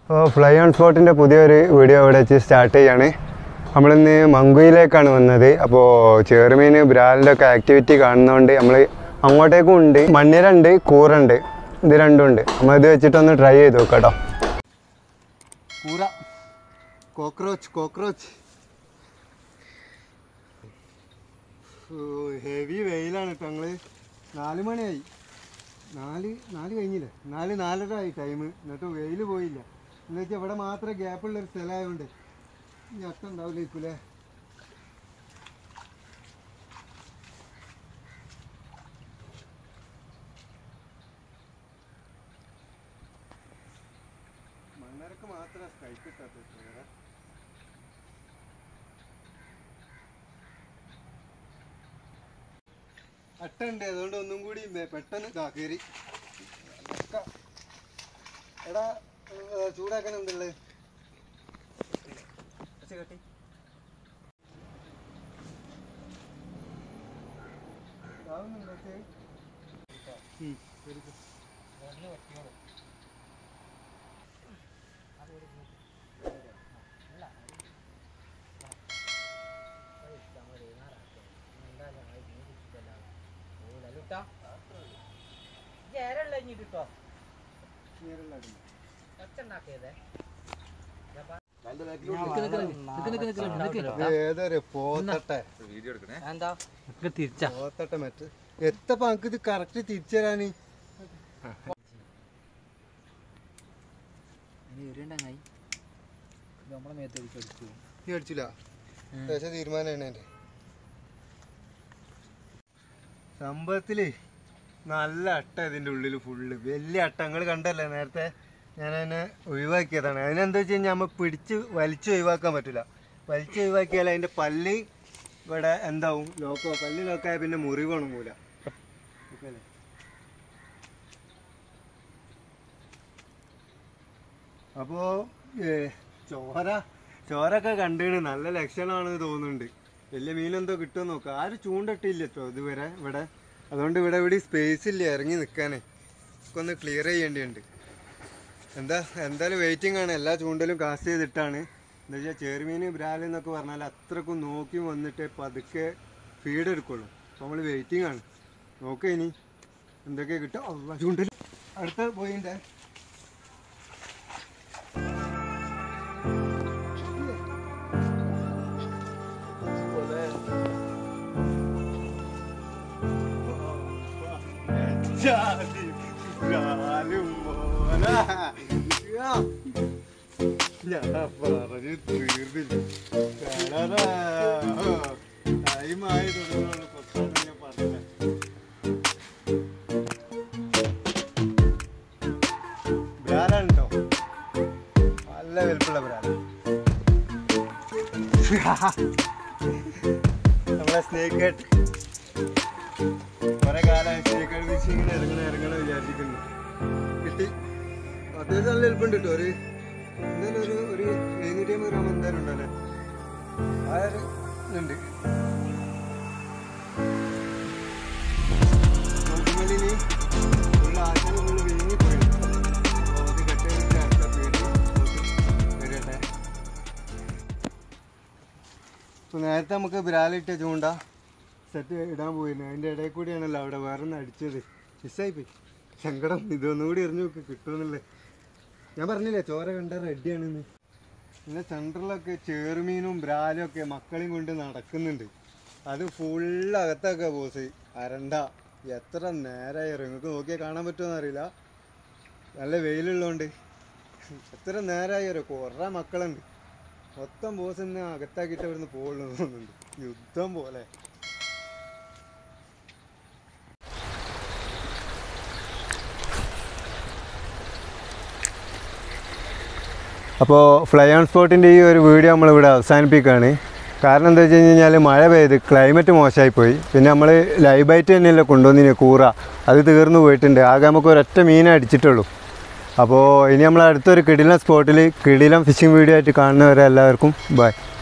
അപ്പോൾ fly on സ്പോട്ടിൻ്റെ പുതിയൊരു video ഇവിടെ വെച്ച് സ്റ്റാർട്ട് ചെയ്യാണ് നമ്മളിന്ന് മങ്കുയിലേക്കാണ് വന്നത് അപ്പോൾ ചെറുമീൻ ബ്രാലിൻ്റെ ഒക്കെ ആക്ടിവിറ്റി കാണുന്നതുകൊണ്ട് നമ്മൾ അങ്ങോട്ടേക്കും ഉണ്ട് മണ്ണിരണ്ട് കൂറുണ്ട് ഇത് രണ്ടും ഉണ്ട് നമ്മൾ ഇത് വെച്ചിട്ടൊന്ന് ട്രൈ ചെയ്ത് നോക്കാം കേട്ടോ കൂറ കോക്രോച്ച് കോക്രോച്ച് ഹെവി വെയിലാണ് കേട്ടോ ഞങ്ങൾ നാല് മണിയായി നാല് നാല് കഴിഞ്ഞില്ലേ നാല് നാലര ആയി ടൈം എന്നിട്ട് വെയിൽ പോയില്ല എന്ന് വെച്ചാൽ ഇവിടെ മാത്രമേ ഗ്യാപ്പുള്ള ഒരു സ്ഥലമായതുകൊണ്ട് ഇനി അട്ട ഉണ്ടാവില്ലേക്കൂലേ മണ്ണരക്ക് മാത്രമേ സ്ട്രൈക്ക് കിട്ടാത്ത വേറെ അട്ടുണ്ട് അതുകൊണ്ട് ഒന്നും കൂടി മെ- പെട്ടെന്ന് ഇതാ കയറി ഒക്കെ. എടാ ഏ, ചൂടാക്കാൻ എന്തുള്ളത് ഇതാവുന്നുണ്ടോ ചേ? ഉം, ശരി. നീരെല്ലാം ഇടുന്നു. ഇത് ഏതൊരു പോത്തട്ടെ എന്താ തിരിച്ചാ പോത്തട്ടെ മറ്റ് എത്തപ്പോ നമുക്ക് ഇത് കറക്റ്റ് തിരിച്ചു തരാന് ഉരുണ്ടങ്ങായി നമ്മളെ മേത്തേക്ക് അടിച്ചു നീ അടിച്ചില്ല ഏകദേശം തീരുമാനമാണ് എൻ്റെ സംഭവത്തില് നല്ല അട്ട ഇതിൻ്റെ ഉള്ളിൽ ഫുള്ള് വലിയ അട്ട നിങ്ങൾ കണ്ടല്ലേ നേരത്തെ ഞാൻ അതിനെ ഒഴിവാക്കിയതാണ് അതിനെന്താ വെച്ച് കഴിഞ്ഞാൽ നമ്മൾ പിടിച്ച് വലിച്ച് ഒഴിവാക്കാൻ പറ്റില്ല വലിച്ച് ഒഴിവാക്കിയാൽ അതിൻ്റെ പല്ല് ഇവിടെ എന്താവും ലോക്കോ പല്ല് ലോക്കായ പിന്നെ മുറിവ് ഉണങ്ങൂല ഓക്കേ അല്ലേ? അപ്പോ ഏ, ചോര ചോരൊക്കെ കണ്ടിന് നല്ല ലക്ഷണമാണെന്ന് തോന്നുന്നുണ്ട് വലിയ മീനെന്തോ കിട്ടുമെന്ന് നോക്കാം ആരും ചൂണ്ടിട്ടില്ല കേട്ടോ ഇതുവരെ ഇവിടെ അതുകൊണ്ട് ഇവിടെ ഇവിടെ സ്പേസ് ഇല്ല ഇറങ്ങി നിൽക്കാനേ ഒക്കെ ഒന്ന് ക്ലിയർ ചെയ്യേണ്ടിയുണ്ട് എന്താ എന്തായാലും വെയിറ്റിംഗ് ആണ് എല്ലാ ചൂണ്ടലും കാസ്റ്റ് ചെയ്തിട്ടാണ് എന്താ വെച്ചാൽ ചെറുമീൻ ബ്രാൽ എന്നൊക്കെ പറഞ്ഞാൽ അത്രക്കും നോക്കി വന്നിട്ട് പതുക്കെ ഫീഡ് എടുക്കുള്ളൂ അപ്പോൾ നമ്മൾ വെയിറ്റിംഗ് ആണ് നോക്കാം ഇനി എന്തൊക്കെ കിട്ടും അള്ളാ, ചൂണ്ടൽ അടുത്ത പോയിണ്ടേ ജാതി ബ്രാലും മോനെ. യാ. ഞാൻ പറഞ്ഞു തീർന്നില്ല കളറാ. ടൈമായി തുടങ്ങുള്ളൂ കൊത്താന്ന് ഞാൻ പറഞ്ഞില്ല ബ്രാലാണ് കേട്ടോ നല്ല വലുപ്പുള്ള ബ്രാല നമ്മളെ സ്നേക്ക് ഹെഡ് കുറെ കാലമായി സ്നേക്ക് ഹെഡ് ഫിഷിംഗ് ഇങ്ങനെ ഇറങ്ങണം ഇറങ്ങണം വിചാരിക്കുന്നു കിട്ടി അത്യാവശ്യം നല്ല എളുപ്പമുണ്ട് കേട്ടോ ഒരു എന്തായാലും ഒരു ഒരു എഴുന്നൂറ്റി അമ്പത് ഗ്രാം എന്തായാലും ഉണ്ടല്ലേ ആ ഒരു ഇതുണ്ട് നോക്കുമ്പോൾ ഇനി ഫുള്ള് ആശാന് ഫുള്ള് വീങ്ങിപ്പോയി അപ്പോൾ അത് കട്ട് ചെയ്തിട്ട് അടുത്ത പേടി വരട്ടെ ഇപ്പോൾ നേരത്തെ നമുക്ക് ബ്രാലിട്ട ചൂണ്ട സെറ്റ് ഇടാൻ പോയിരുന്നു അതിൻ്റെ ഇടയിൽ കൂടിയാണല്ലോ അവിടെ വേറെ ഒന്ന് അടിച്ചത് മിസ്സായിപ്പോയി സങ്കടം ഇതൊന്നും കൂടി എറിഞ്ഞു നോക്ക് കിട്ടുമെന്നല്ലേ ഞാൻ പറഞ്ഞില്ലേ ചോര കണ്ട റെഡിയാണെന്ന് പിന്നെ സെൻറ്ററിലൊക്കെ ചേറുമീനും ബ്രാലും ഒക്കെ മക്കളെയും കൊണ്ട് നടക്കുന്നുണ്ട് അത് ഫുള്ള് അകത്തൊക്കെ ബോസ് അരണ്ട എത്ര നേരമായി നിങ്ങൾക്ക് നോക്കിയാൽ കാണാൻ പറ്റുമോ അറിയില്ല നല്ല വെയിലുള്ളതുകൊണ്ട് എത്ര നേരമായി അറിയോ കുറേ മക്കളുണ്ട് മൊത്തം ബോസ് ഇന്ന് അകത്താക്കിയിട്ട് അവിടുന്ന് പോകുള്ളൂ എന്ന് തോന്നുന്നുണ്ട് യുദ്ധം പോലെ അപ്പോൾ ഫ്ലൈ ഓൺ സ്പോട്ടിൻ്റെ ഈ ഒരു വീഡിയോ നമ്മളിവിടെ അവസാനിപ്പിക്കുകയാണ് കാരണം എന്താ വെച്ച് കഴിഞ്ഞാൽ മഴ പെയ്ത് ക്ലൈമറ്റ് മോശമായിപ്പോയി പിന്നെ നമ്മൾ ലൈവായിട്ട് തന്നെയല്ലേ കൊണ്ടുവന്നിന് കൂറ അത് തീർന്നു പോയിട്ടുണ്ട് ആകെ നമുക്ക് ഒരൊറ്റ മീനേ അടിച്ചിട്ടുള്ളൂ അപ്പോൾ ഇനി നമ്മൾ അടുത്തൊരു കിടിലം സ്പോട്ടിൽ കിടിലം ഫിഷിംഗ് വീഡിയോ ആയിട്ട് കാണുന്നവരെ എല്ലാവർക്കും ബൈ